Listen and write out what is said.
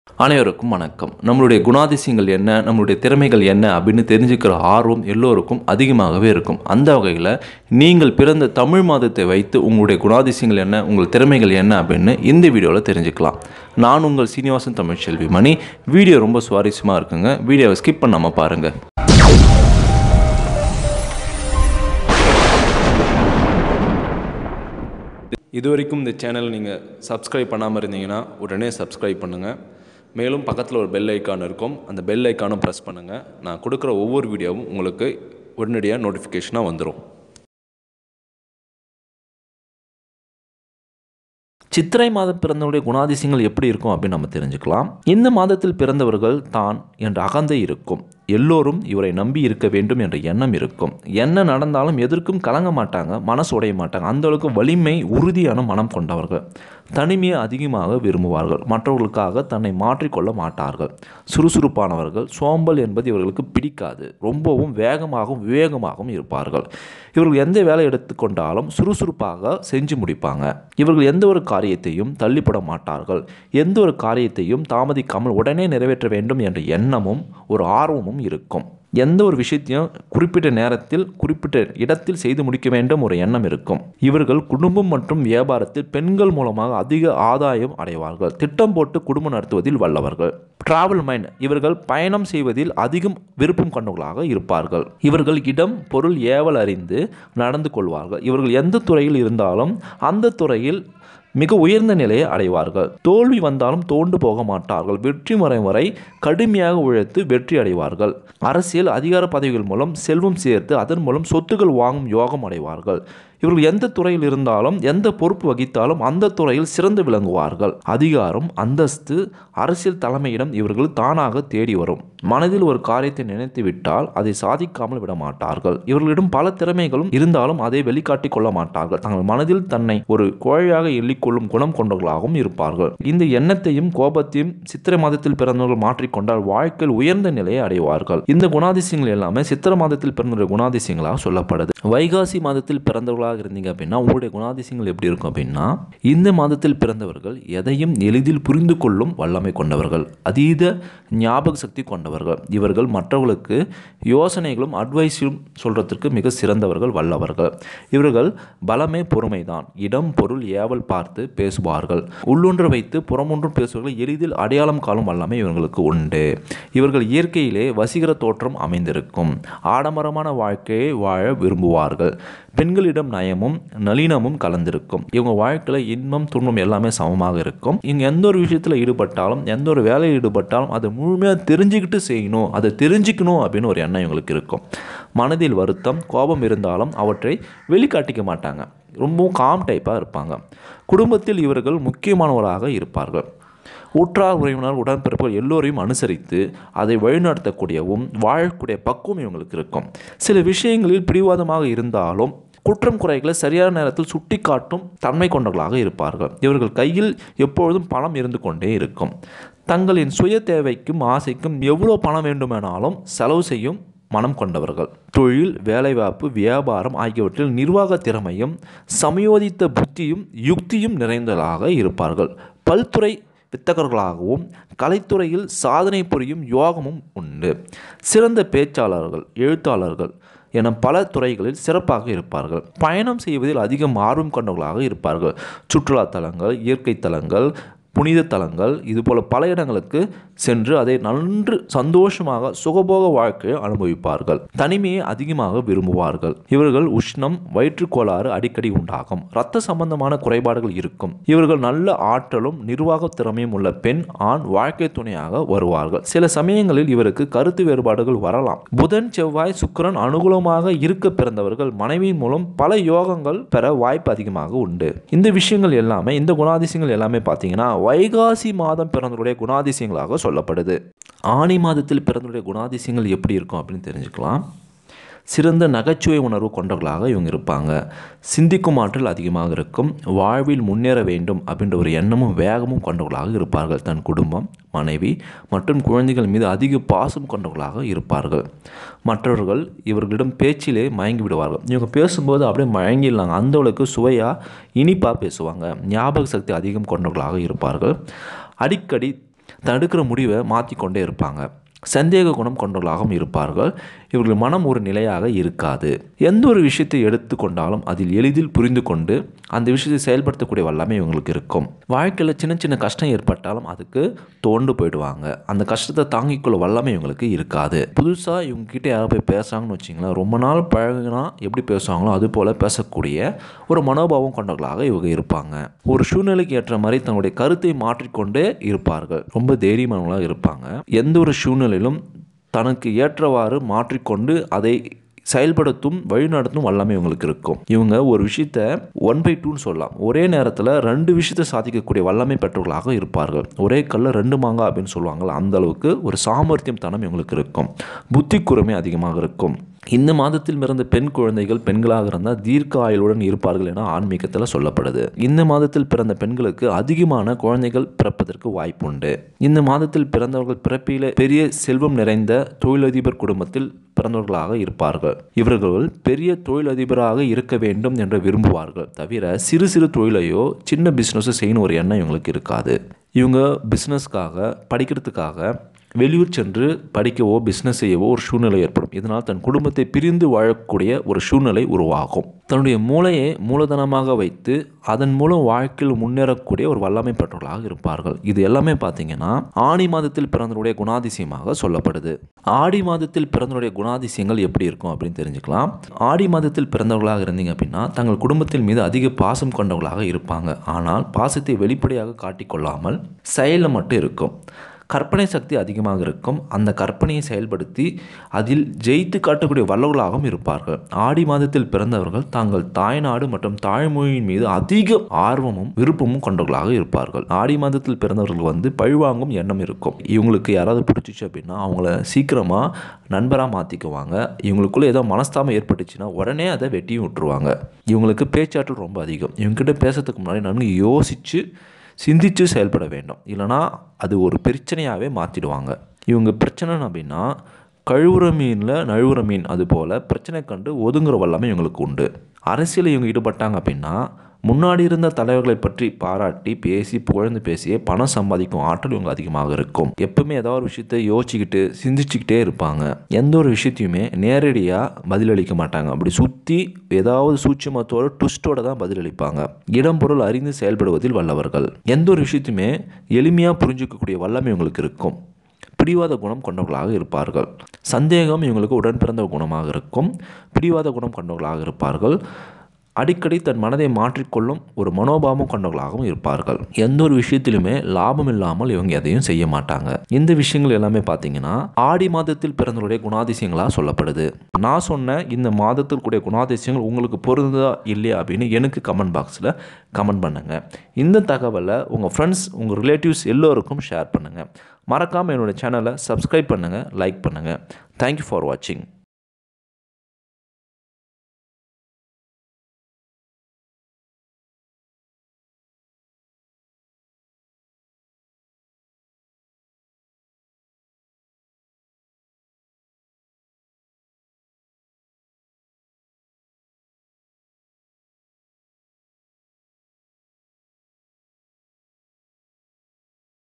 அனைவருக்கும் வணக்கம் நம்மளுடைய குணாதிசயங்கள் என்ன நம்மளுடைய திறமைகள் என்ன அப்படின்னு தெரிஞ்சுக்கிற ஆர்வம் எல்லோருக்கும் அதிகமாகவே இருக்கும் அந்த வகையில் நீங்கள் பிறந்த தமிழ் மாதத்தை வைத்து உங்களுடைய குணாதிசயங்கள் என்ன உங்கள் திறமைகள் என்ன அப்படின்னு இந்த வீடியோவில் தெரிஞ்சுக்கலாம் நான் உங்கள் சீனிவாசன் தமிழ்ச்செல்வி மணி வீடியோ ரொம்ப சுவாரஸ்யமாக இருக்குங்க வீடியோவை ஸ்கிப் பண்ணாமல் பாருங்கள் இது வரைக்கும் இந்த சேனல் நீங்கள் சப்ஸ்கிரைப் பண்ணாமல் இருந்தீங்கன்னா உடனே சப்ஸ்கிரைப் பண்ணுங்கள் மேலும் பக்கத்தில் ஒரு பெல் ஐக்கான் இருக்கும் அந்த பெல் ஐக்கானும் ப்ரெஸ் பண்ணுங்கள் நான் கொடுக்குற ஒவ்வொரு வீடியோவும் உங்களுக்கு உடனடியாக நோட்டிஃபிகேஷனாக வந்துடும் சித்திரை மாதம் பிறந்தவருடைய குணாதிசயங்கள் எப்படி இருக்கும் அப்படின்னு நம்ம தெரிஞ்சுக்கலாம் இந்த மாதத்தில் பிறந்தவர்கள் தான் என்ற அகந்தை இருக்கும் எல்லோரும் இவரை நம்பி இருக்க வேண்டும் என்ற எண்ணம் இருக்கும் என்ன நடந்தாலும் எதற்கும் கலங்க மாட்டாங்க மனசு உடைய மாட்டாங்க அந்த அளவுக்கு வலிமை உறுதியான மனம் கொண்டவர்கள் தனிமையை அதிகமாக விரும்புவார்கள் மற்றவர்களுக்காக தன்னை மாற்றிக்கொள்ள மாட்டார்கள் சுறுசுறுப்பானவர்கள் சோம்பல் என்பது இவர்களுக்கு பிடிக்காது ரொம்பவும் வேகமாகவும் விவேகமாகவும் இருப்பார்கள் இவர்கள் எந்த வேலை எடுத்துக்கொண்டாலும் சுறுசுறுப்பாக செஞ்சு முடிப்பாங்க இவர்கள் எந்த ஒரு காரியத்தையும் தள்ளிப்பட மாட்டார்கள் எந்த ஒரு காரியத்தையும் தாமதிக்காமல் உடனே நிறைவேற்ற வேண்டும் என்ற எண்ணமும் ஒரு ஆர்வமும் இருக்கும் எந்த ஒரு விஷயத்தையும் குறிப்பிட்ட நேரத்தில் குறிப்பிட்ட இடத்தில் செய்து முடிக்க வேண்டும் ஒரு எண்ணம் இருக்கும் இவர்கள் குடும்பம் மற்றும் வியாபாரத்தில் பெண்கள் மூலமாக அதிக ஆதாயம் அடைவார்கள் திட்டம் போட்டு குடும்பம் நடத்துவதில் வல்லவர்கள் டிராவல் மைண்ட் இவர்கள் பயணம் செய்வதில் அதிகம் விருப்பம் கொண்டவர்களாக இருப்பார்கள் இவர்கள் இடம் பொருள் ஏவல் அறிந்து நடந்து கொள்வார்கள் இவர்கள் எந்த துறையில் இருந்தாலும் அந்த துறையில் மிக உயர்ந்த நிலையை அடைவார்கள் தோல்வி வந்தாலும் தோண்டு போக மாட்டார்கள் வெற்றி முறை வரை கடுமையாக உழைத்து வெற்றி அடைவார்கள் அரசியல் அதிகார பதவிகள் மூலம் செல்வம் சேர்த்து அதன் மூலம் சொத்துக்கள் வாங்கும் யோகம் அடைவார்கள் இவர்கள் எந்த துறையில் இருந்தாலும் எந்த பொறுப்பு வகித்தாலும் அந்த துறையில் சிறந்து விளங்குவார்கள் அதிகாரம் அந்தஸ்து அரசியல் தலைமையிடம் இவர்கள் தானாக தேடி வரும் மனதில் ஒரு காரியத்தை நினைத்து விட்டால் அதை சாதிக்காமல் விட மாட்டார்கள் இவர்களிடம் பல திறமைகளும் இருந்தாலும் அதை வெளிக்காட்டிக் கொள்ள மாட்டார்கள் தங்கள் மனதில் தன்னை ஒரு கோழையாக எண்ணிக்கொள்ளும் குணம் கொண்டவர்களாகவும் இருப்பார்கள் இந்த எண்ணத்தையும் கோபத்தையும் சித்திரை மாதத்தில் பிறந்தவர்கள் மாற்றிக்கொண்டால் வாழ்க்கையில் உயர்ந்த நிலையை அடைவார்கள் இந்த குணாதிசயங்கள் எல்லாமே சித்திரை மாதத்தில் பிறந்த குணாதிசயங்களாக சொல்லப்படுது வைகாசி மாதத்தில் பிறந்தவர்களாக இருந்தீங்க அப்படின்னா உங்களுடைய குணாதிசயங்கள் எப்படி இருக்கும் அப்படின்னா இந்த மாதத்தில் பிறந்தவர்கள் எதையும் எளிதில் புரிந்து கொள்ளும் வல்லமை கொண்டவர்கள் அதீத ஞாபக சக்தி கொண்டவர்கள் இவர்கள் மற்றவர்களுக்கு யோசனைகளும் அட்வைஸும் சொல்றதற்கு மிக சிறந்தவர்கள் வல்லவர்கள் இவர்கள் பலமே பொறுமைதான் இடம் பொருள் ஏவல் பார்த்து பேசுவார்கள் உள்ளொன்று வைத்து புறமொன்றும் பேசுவர்கள் எளிதில் அடையாளம் காணும் வல்லமை இவர்களுக்கு உண்டு இவர்கள் இயற்கையிலே வசீகர தோற்றம் அமைந்திருக்கும் ஆடம்பரமான வாழ்க்கையை வாழ விரும்புவார்கள் பெண்களிடம் நயமும் நளினமும் கலந்திருக்கும் இவங்க வாழ்க்கையில் இன்பம் துன்பம் எல்லாமே சமமாக இருக்கும் இவங்க எந்த ஒரு விஷயத்தில் ஈடுபட்டாலும் எந்த ஒரு வேலையில் ஈடுபட்டாலும் அதை முழுமையாக தெரிஞ்சுக்கிட்டு செய்யணும் அதை தெரிஞ்சுக்கணும் அப்படின்னு ஒரு எண்ணம் இவங்களுக்கு இருக்கும் மனதில் வருத்தம் கோபம் இருந்தாலும் அவற்றை வெளிக்காட்டிக்க மாட்டாங்க ரொம்பவும் காம் டைப்பாக இருப்பாங்க குடும்பத்தில் இவர்கள் முக்கியமானவராக இருப்பார்கள் உற்றார் உறவினர் உடன்பிறப்புகள் எல்லோரையும் அனுசரித்து அதை வழிநடத்தக்கூடியவும் வாழக்கூடிய பக்குவம் இவங்களுக்கு இருக்கும் சில விஷயங்களில் பிடிவாதமாக இருந்தாலும் குற்றம் குறைகளை சரியான நேரத்தில் சுட்டி காட்டும் தன்மை கொண்டவர்களாக இருப்பார்கள் இவர்கள் கையில் எப்பொழுதும் பணம் இருந்து கொண்டே இருக்கும் தங்களின் சுய தேவைக்கும் ஆசைக்கும் எவ்வளோ பணம் வேண்டுமானாலும் செலவு செய்யும் மனம் கொண்டவர்கள் தொழில் வேலைவாய்ப்பு வியாபாரம் ஆகியவற்றில் நிர்வாக திறமையும் சமயோதித்த புத்தியும் யுக்தியும் நிறைந்ததாக இருப்பார்கள் பல்துறை வித்தகர்களாகவும் கலைத்துறையில் சாதனை புரியும் யோகமும் உண்டு சிறந்த பேச்சாளர்கள் எழுத்தாளர்கள் என பல துறைகளில் சிறப்பாக இருப்பார்கள் பயணம் செய்வதில் அதிகம் ஆர்வம் கொண்டவர்களாக இருப்பார்கள் சுற்றுலா தலங்கள் இயற்கை தலங்கள் புனித தலங்கள் இதுபோல் பல இடங்களுக்கு சென்று அதை நன்று சந்தோஷமாக சுகபோக வாழ்க்கையை அனுபவிப்பார்கள் தனிமையை அதிகமாக விரும்புவார்கள் இவர்கள் உஷ்ணம் வயிற்றுக்கோளாறு அடிக்கடி உண்டாகும் இரத்த சம்பந்தமான குறைபாடுகள் இருக்கும் இவர்கள் நல்ல ஆற்றலும் நிர்வாக திறமையும் உள்ள பெண் ஆண் வாழ்க்கை துணையாக வருவார்கள் சில சமயங்களில் இவருக்கு கருத்து வேறுபாடுகள் வரலாம் புதன் செவ்வாய் சுக்கிரன் அனுகூலமாக இருக்க பிறந்தவர்கள் மனைவியின் மூலம் பல யோகங்கள் பெற வாய்ப்பு அதிகமாக உண்டு இந்த விஷயங்கள் எல்லாமே இந்த குணாதிசயங்கள் எல்லாமே பார்த்தீங்கன்னா வைகாசி மாதம் பிறந்தவருடைய குணாதிசயங்களாக சொல்லப்படுது ஆணி மாதத்தில் பிறந்தவருடைய குணாதிசயங்கள் எப்படி இருக்கும் அப்படின்னு தெரிஞ்சுக்கலாம் சிறந்த நகைச்சுவை உணர்வு கொண்டவர்களாக இவங்க இருப்பாங்க சிந்திக்கும் ஆற்றல் அதிகமாக இருக்கும் வாழ்வில் முன்னேற வேண்டும் அப்படின்ற ஒரு எண்ணமும் வேகமும் கொண்டவர்களாக இருப்பார்கள் தன் குடும்பம் மனைவி மற்றும் குழந்தைகள் மீது அதிக பாசம் கொண்டவர்களாக இருப்பார்கள் மற்றவர்கள் இவர்களிடம் பேச்சிலே மயங்கி விடுவார்கள் இவங்க பேசும்போது அப்படியே மயங்கிடலாங்க அந்த அளவுக்கு சுவையாக இனிப்பாக பேசுவாங்க ஞாபக சக்தி அதிகம் கொண்டவர்களாக இருப்பார்கள் அடிக்கடி தடுக்கிற முடிவை மாற்றிக்கொண்டே இருப்பாங்க சந்தேக குணம் கொண்டவர்களாகவும் இருப்பார்கள் இவர்கள் மனம் ஒரு நிலையாக இருக்காது எந்த ஒரு விஷயத்தை எடுத்துக்கொண்டாலும் அதில் எளிதில் புரிந்து கொண்டு அந்த விஷயத்தை செயல்படுத்தக்கூடிய வல்லமை இவங்களுக்கு இருக்கும் வாழ்க்கையில் சின்ன சின்ன கஷ்டம் ஏற்பட்டாலும் அதுக்கு தோண்டு போயிடுவாங்க அந்த கஷ்டத்தை தாங்கிக்கொள்ள வல்லமை இவங்களுக்கு இருக்காது புதுசாக இவங்க கிட்ட யாராவது போய் பேசுகிறாங்கன்னு வச்சிங்களேன் ரொம்ப நாள் பழகினா எப்படி பேசுவாங்களோ அது போல் பேசக்கூடிய ஒரு மனோபாவம் கொண்டவர்களாக இவங்க இருப்பாங்க ஒரு சூழ்நிலைக்கு ஏற்ற மாதிரி தங்களுடைய கருத்தை மாற்றிக்கொண்டே இருப்பார்கள் ரொம்ப தைரியமானவங்களாக இருப்பாங்க எந்த ஒரு சூழ்நிலையிலும் தனக்கு ஏற்றவாறு மாற்றிக்கொண்டு அதை செயல்படுத்தும் வழிநடத்தும் வல்லமை இவங்களுக்கு இருக்கும் இவங்க ஒரு விஷயத்த ஒன் பை டூன்னு சொல்லலாம் ஒரே நேரத்தில் ரெண்டு விஷயத்தை சாதிக்கக்கூடிய வல்லமை பெற்றவர்களாக இருப்பார்கள் ஒரே கல்ல ரெண்டு மாங்காய் அப்படின்னு சொல்லுவாங்கள்ல அந்த அளவுக்கு ஒரு சாமர்த்தியம் தனம் இவங்களுக்கு இருக்கும் புத்தி கூர்மை அதிகமாக இருக்கும் இந்த மாதத்தில் பிறந்த பெண் குழந்தைகள் பெண்களாக இருந்தால் தீர்க்க ஆயுளுடன் இருப்பார்கள் என ஆன்மீகத்தில் சொல்லப்படுது இந்த மாதத்தில் பிறந்த பெண்களுக்கு அதிகமான குழந்தைகள் பிறப்பதற்கு வாய்ப்புண்டு இந்த மாதத்தில் பிறந்தவர்கள் பிறப்பில பெரிய செல்வம் நிறைந்த தொழிலதிபர் குடும்பத்தில் பிறந்தவர்களாக இருப்பார்கள் இவர்கள் பெரிய தொழிலதிபராக இருக்க வேண்டும் என்று விரும்புவார்கள் தவிர சிறு சிறு தொழிலையோ சின்ன பிஸ்னஸோ செய்யணும் ஒரு எண்ணம் இவங்களுக்கு இருக்காது இவங்க பிஸ்னஸ்க்காக படிக்கிறதுக்காக வெளியூர் சென்று படிக்கவோ பிஸ்னஸ் செய்யவோ ஒரு சூழ்நிலை ஏற்படும் இதனால் தன் குடும்பத்தை பிரிந்து வாழக்கூடிய ஒரு சூழ்நிலை உருவாகும் தன்னுடைய மூளையை மூலதனமாக வைத்து அதன் மூலம் வாழ்க்கையில் முன்னேறக்கூடிய ஒரு வல்லமை பெற்றவர்களாக இருப்பார்கள் இது எல்லாமே பார்த்தீங்கன்னா ஆடி மாதத்தில் பிறந்தனுடைய குணாதிசயமாக சொல்லப்படுது ஆடி மாதத்தில் பிறந்தனுடைய குணாதிசயங்கள் எப்படி இருக்கும் அப்படின்னு தெரிஞ்சுக்கலாம் ஆடி மாதத்தில் பிறந்தவர்களாக இருந்தீங்க அப்படின்னா தங்கள் குடும்பத்தின் மீது அதிக பாசம் கொண்டவர்களாக இருப்பாங்க ஆனால் பாசத்தை வெளிப்படையாக காட்டிக்கொள்ளாமல் செயலில் மட்டும் இருக்கும் கற்பனை சக்தி அதிகமாக இருக்கும் அந்த கற்பனையை செயல்படுத்தி அதில் ஜெயித்து காட்டக்கூடிய வல்லவர்களாகவும் இருப்பார்கள் ஆடி மாதத்தில் பிறந்தவர்கள் தாங்கள் தாய்நாடு மற்றும் தாய்மொழியின் மீது அதிக ஆர்வமும் விருப்பமும் கொண்டவர்களாக இருப்பார்கள் ஆடி மாதத்தில் பிறந்தவர்கள் வந்து பழிவாங்கும் எண்ணம் இருக்கும் இவங்களுக்கு யாராவது பிடிச்சிச்சு அப்படின்னா அவங்கள சீக்கிரமாக நண்பராக மாற்றிக்குவாங்க இவங்களுக்குள்ள ஏதோ மனஸ்தாபம் ஏற்பட்டுச்சுன்னா உடனே அதை வெட்டியும் விட்டுருவாங்க இவங்களுக்கு பேச்சாற்றல் ரொம்ப அதிகம் இவங்ககிட்ட பேசுறதுக்கு முன்னாடி நன்கு யோசித்து சிந்தித்து செயல்பட வேண்டும் இல்லைனா அது ஒரு பிரச்சனையாகவே மாற்றிடுவாங்க இவங்க பிரச்சனை அப்படின்னா கழுவுற மீனில் நழுவுற மீன் அது போல் பிரச்சனை கண்டு ஒதுங்குற வல்லமை இவங்களுக்கு உண்டு அரசியல் இவங்க ஈடுபட்டாங்க அப்படின்னா முன்னாடி இருந்த தலைவர்களை பற்றி பாராட்டி பேசி புகழ்ந்து பேசியே பணம் சம்பாதிக்கும் ஆற்றல் இவங்க அதிகமாக இருக்கும் எப்பவுமே ஏதாவது ஒரு விஷயத்தை யோசிச்சுக்கிட்டு சிந்திச்சுக்கிட்டே இருப்பாங்க எந்த ஒரு விஷயத்தையுமே நேரடியாக பதிலளிக்க மாட்டாங்க அப்படி சுற்றி ஏதாவது சூட்சமத்தோட ட்விஸ்டோட தான் பதிலளிப்பாங்க இடம் பொருள் அறிந்து செயல்படுவதில் வல்லவர்கள் எந்த ஒரு விஷயத்தையுமே எளிமையாக புரிஞ்சுக்கக்கூடிய வல்லமை இவங்களுக்கு இருக்கும் பிடிவாத குணம் கொண்டவர்களாக இருப்பார்கள் சந்தேகம் இவங்களுக்கு உடன் பிறந்த குணமாக இருக்கும் பிடிவாத குணம் கொண்டவர்களாக இருப்பார்கள் அடிக்கடி தன் மனதை மாற்றிக்கொள்ளும் ஒரு மனோபாவம் கொண்டவர்களாகவும் இருப்பார்கள் எந்த ஒரு விஷயத்திலுமே லாபம் இல்லாமல் இவங்க எதையும் செய்ய மாட்டாங்க இந்த விஷயங்கள் எல்லாமே பார்த்தீங்கன்னா ஆடி மாதத்தில் பிறந்தவருடைய குணாதிசயங்களாக சொல்லப்படுது நான் சொன்ன இந்த மாதத்தில் கூடிய குணாதிசயங்கள் உங்களுக்கு பொருந்ததா இல்லையா அப்படின்னு எனக்கு கமெண்ட் பாக்ஸில் கமெண்ட் பண்ணுங்கள் இந்த தகவலை உங்கள் ஃப்ரெண்ட்ஸ் உங்கள் ரிலேட்டிவ்ஸ் எல்லோருக்கும் ஷேர் பண்ணுங்கள் மறக்காமல் என்னோடய சேனலை சப்ஸ்கிரைப் பண்ணுங்கள் லைக் பண்ணுங்கள் தேங்க்யூ ஃபார் வாட்சிங்